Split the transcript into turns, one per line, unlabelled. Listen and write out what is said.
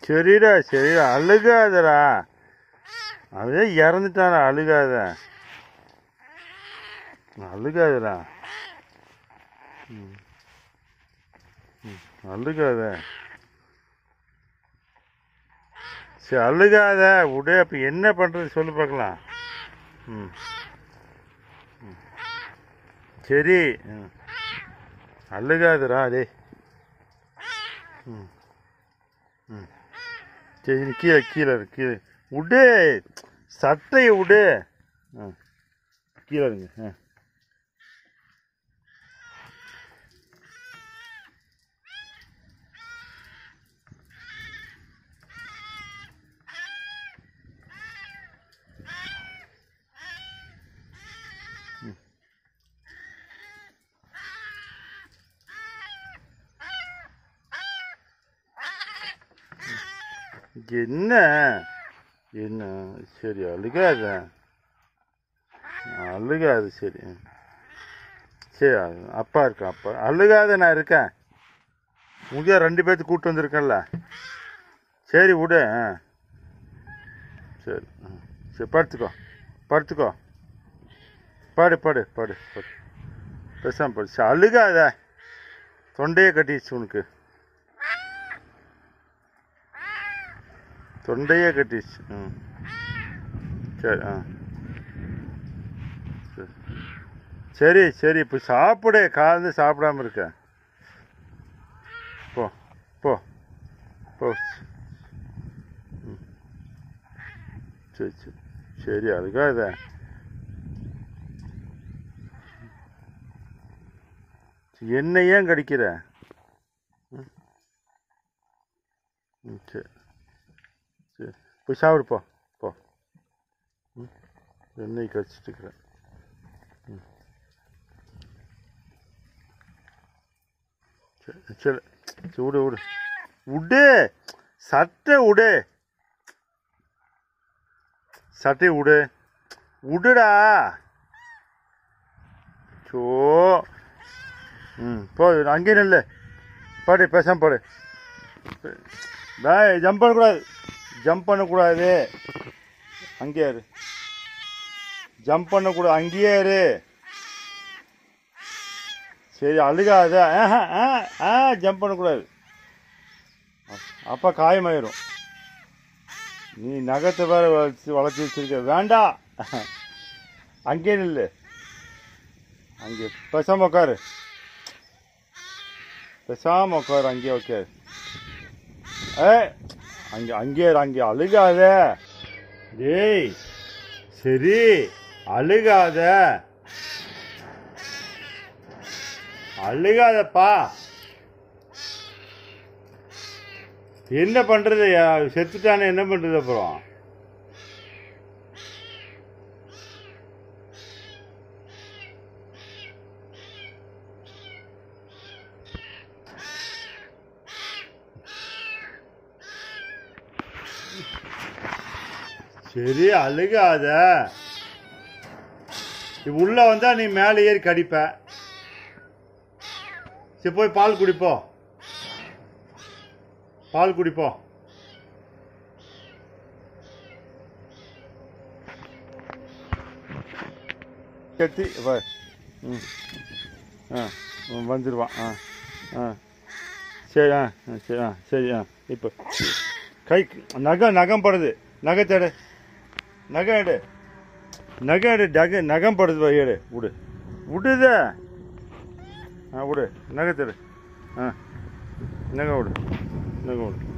சரிடா சரிடா அழுகாதடா அவன் இறந்துட்டானா அழுகாத அழுகாதடா ம். ம், அழுகாத சரி அழுகாத விடு அப்போ என்ன பண்ணுறது சொல்லு பார்க்கலாம் ம் ம். சரி ம். அழுகாதடா டேய் ம் ம் சரி நீ கீழே கீழே இரு, கீழே விடு சட்டையை விடு ஆ கீழே இருங்க ஆ என்ன என்ன சரி அழுகாத அழுகாது சரி சரி அ- அப்பா இருக்கேன் அப்பா அழுகாத நான் இருக்கேன் முடியா ரெண்டு பேர்த்து கூப்பிட்டு வந்திருக்கேன்ல சரி விடு ஆ சரி ஆ. சரி படுத்துக்கோ படுத்துக்கோ பாடு பாடு பாடு பாடு பேசாம படு சரி அழுகாத தொண்டையே கட்டிடுச்சு உனக்கு தொண்டையே கட்டிடுச்சு ம் சரி ஆ சரி. சரி சரி இப்போ சாப்பிடு காலைந்து சாப்பிடாம இருக்க போ போ போ ம். சரி சரி சரி அழுகாத என்ன ஏன் கடிக்கிற ம். ம் சரி சரி போய் சாப்பிடு போ போ ம் எண்ணெய் கடிச்சிட்டு இருக்கிறேன் ம் சரி சரி சரி விடு விடு விடு சட்டை விடு சட்டை விடு விடுடா சோ ம் போ அங்கேயே நில்லு பாடு பேசாம பாடு டேய் ஜம்ப் பண்ணக்கூடாது ஜம்ப் பண்ணக்கூடாது அங்கேயே இரு ஜம்ப் பண்ணக்கூடாது அங்கேயே இரு சரி அழுகாத ஆஹா, ஆ ஆ ஜம்ப் பண்ணக்கூடாது அப்போ காயமாயிரும் நீ நகத்தை வேற வளர்ச்சி வளர்த்தி வச்சிருக்க வேண்டாம் அங்கேயே நில்லு அங்கே பேசாம உட்காரு பேசாம உட்காரு அங்கேயே உட்காரு ஏ அங்கே அங்கே இரு, அங்கே அழுகாத டேய் சரி அழுகாத அழுகாதப்பா என்ன பண்றது யா- செத்துட்டானே என்ன பண்றது அப்புறம் சரி அழுகாத இப்ப உள்ள வந்தா நீ மேலே ஏறி கடிப்ப சரி போய் பால் குடிப்போ பால் குடிப்போ கட்டி வா ம் ஆ ம், வந்துடுவான் ஆ ஆ சரி ஆ ஆ, சரி ஆ சரி ஆ இப்போ கை நகம் நகம் படுது நகத்தை எடு நகம் எடு நகம் எடு நக நகம் படுது வை, எடு விடு விடுத ஆ விடு நகத்தை எடு ஆ நகம் விடு நகம் விடு